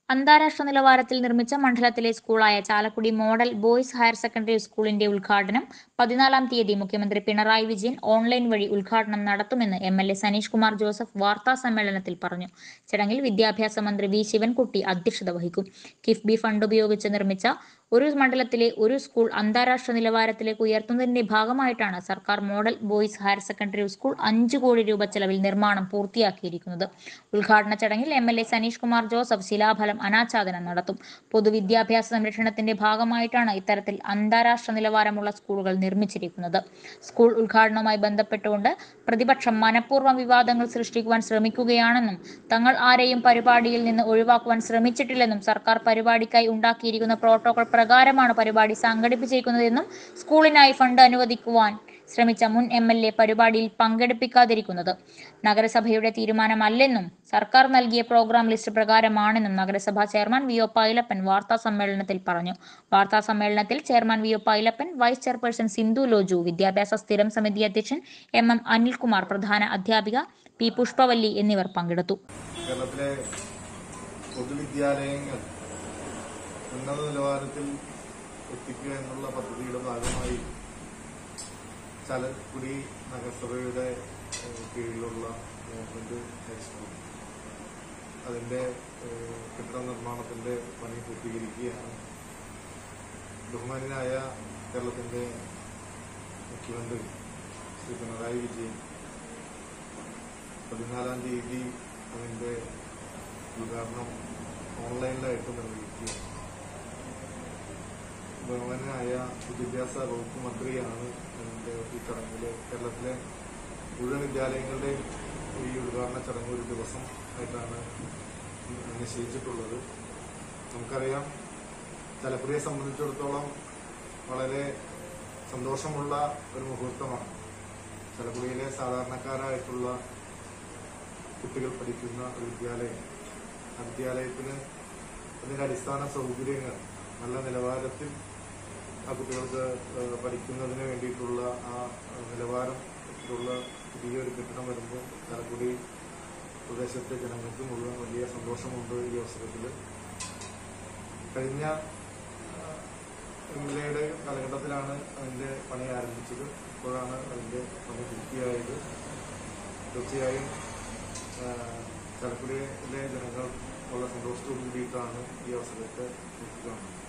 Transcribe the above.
അന്താരാഷ്ട്ര നിലവാരത്തിൽ നിർമ്മിച്ച മണ്ഡലത്തിലെ സ്കൂളായ Chalakudy model boys higher secondary സ്കൂളിന്റെ ഉദ്ഘാടനം പതിനാലാം തീയതി മുഖ്യമന്ത്രി പിണറായി വിജയൻ ഓൺലൈൻ വഴി ഉദ്ഘാടനം നടത്തുമെന്ന് M L A Saneesh Kumar Joseph വാർത്താ സമ്മേളനത്തിൽ പറഞ്ഞു ചടങ്ങിൽ വിദ്യാഭ്യാസ മന്ത്രി വി ശിവൻകുട്ടി അധ്യക്ഷത വഹിക്കും കിഫ്ബി ഫണ്ട് ഉപയോഗിച്ച് നിർമ്മിച്ച ഒരു മണ്ഡലത്തിലെ ഒരു സ്കൂൾ അന്താരാഷ്ട്ര നിലവാരത്തിലേക്ക് ഉയർത്തുന്നതിന്റെ ഭാഗമായിട്ടാണ് സർക്കാർ model boys higher secondary school അഞ്ചു കോടി രൂപ ചെലവിൽ നിർമ്മാണം പൂർത്തിയാക്കിയിരിക്കുന്നത് ഉദ്ഘാടന ചടങ്ങിൽ M L A Saneesh Kumar Joseph ശിലാഫലം അനാച്ഛാദനം നടത്തും പൊതുവിദ്യാഭ്യാസ സംരക്ഷണത്തിന്റെ ഭാഗമായിട്ടാണ് ഇത്തരത്തിൽ അന്താരാഷ്ട്ര നിലവാരമുള്ള സ്കൂളുകൾ നിർമ്മിച്ചിരിക്കുന്നത് സ്കൂൾ ഉദ്ഘാടനവുമായി ബന്ധപ്പെട്ടുകൊണ്ട് പ്രതിപക്ഷം മനഃപൂർവ്വം വിവാദങ്ങൾ സൃഷ്ടിക്കുവാൻ ശ്രമിക്കുകയാണെന്നും തങ്ങൾ ആരെയും പരിപാടിയിൽ നിന്ന് ഒഴിവാക്കുവാൻ ശ്രമിച്ചിട്ടില്ലെന്നും സർക്കാർ പരിപാടിക്കായി ഉണ്ടാക്കിയിരിക്കുന്ന പ്രോട്ടോകോൾ പ്രകാരമാണ് പരിപാടി സംഘടിപ്പിച്ചിരിക്കുന്നതെന്നും സ്കൂളിനായി ഫണ്ട് അനുവദിക്കുവാൻ ശ്രമിച്ച മുൻ എം എൽ എ പരിപാടിയിൽ പങ്കെടുപ്പിക്കാതിരിക്കുന്നത് നഗരസഭയുടെ തീരുമാനമല്ലെന്നും സർക്കാർ നൽകിയ പ്രോഗ്രാം ലിസ്റ്റ് പ്രകാരമാണെന്നും നഗരസഭാ ചെയർമാൻ വി ഒ പൈലപ്പൻ വാർത്താ സമ്മേളനത്തിൽ പറഞ്ഞു വാർത്താ സമ്മേളനത്തിൽ chairman V O Pailappan vice chairperson Sindhu Loju വിദ്യാഭ്യാസ സ്ഥിരം സമിതി അധ്യക്ഷൻ എം എം അനിൽകുമാർ പ്രധാന അധ്യാപിക പി പുഷ്പവല്ലി എന്നിവർ പങ്കെടുത്തു കേരളത്തിലെ പൊതുവിദ്യാലയങ്ങൾ ഉന്നത നിലവാരത്തിൽ എത്തിക്കുക എന്നുള്ള പദ്ധതിയുടെ ഭാഗമായി ചാലക്കുടി നഗരസഭയുടെ ഏഹ്, കീഴിലുള്ള ഗവൺമെന്റ് ഹൈസ്കൂൾ അതിന്റെ ഏഹ്, കെട്ടിട നിർമ്മാണത്തിന്റെ പണി പൂർത്തീകരിക്കുകയാണ് ബഹുമാനായ കേരളത്തിന്റെ മുഖ്യമന്ത്രി ശ്രീ പിണറായി വിജയൻ പതിനാലാം തീയതി അതിന്റെ ഉദ്ഘാടനം ഓൺലൈനിലായിട്ട് നിർവഹിക്കുകയാണ് ബഹുമാനായ വിദ്യാഭ്യാസ വകുപ്പ് മന്ത്രിയാണ് അതിന്റെ ഈ ചടങ്ങിൽ കേരളത്തിലെ മുഴുവൻ വിദ്യാലയങ്ങളുടെ ഈ ഉദ്ഘാടന ചടങ്ങ് ഒരു ദിവസം ആയിട്ടാണ് നിശ്ചയിച്ചിട്ടുള്ളത് നമുക്കറിയാം ചലക്കുടിയെ സംബന്ധിച്ചിടത്തോളം വളരെ സന്തോഷമുള്ള ഒരു മുഹൂർത്തമാണ് ചലക്കുടിയിലെ സാധാരണക്കാരായിട്ടുള്ള കുട്ടികൾ പഠിക്കുന്ന ഒരു വിദ്യാലയം ആ വിദ്യാലയത്തിന് അതിന്റെ അടിസ്ഥാന സൗകര്യങ്ങൾ നല്ല നിലവാരത്തിൽ ആ കുട്ടികൾക്ക് ഏഹ്, പഠിക്കുന്നതിന് വേണ്ടിയിട്ടുള്ള ആ ഏഹ്, നിലവാരത്തിലുള്ള പുതിയൊരു കെട്ടിടം വരുമ്പോൾ ചാലക്കുടി പ്രദേശത്തെ ജനങ്ങൾക്ക് മുഴുവൻ വലിയ സന്തോഷമുണ്ട് ഈ അവസരത്തിൽ കഴിഞ്ഞ എം എൽ എയുടെ കാലഘട്ടത്തിലാണ് അതിന്റെ പണി ആരംഭിച്ചത് ഇപ്പോഴാണ് അതിന്റെ പണി പൂർത്തിയായത് തീർച്ചയായും ആഹ് ചാലക്കുടിയിലെ ജനങ്ങൾ വളരെ സന്തോഷത്തോടു കൂടിയിട്ടാണ് ഈ അവസരത്തെ നോക്കിക്കാണുന്നത്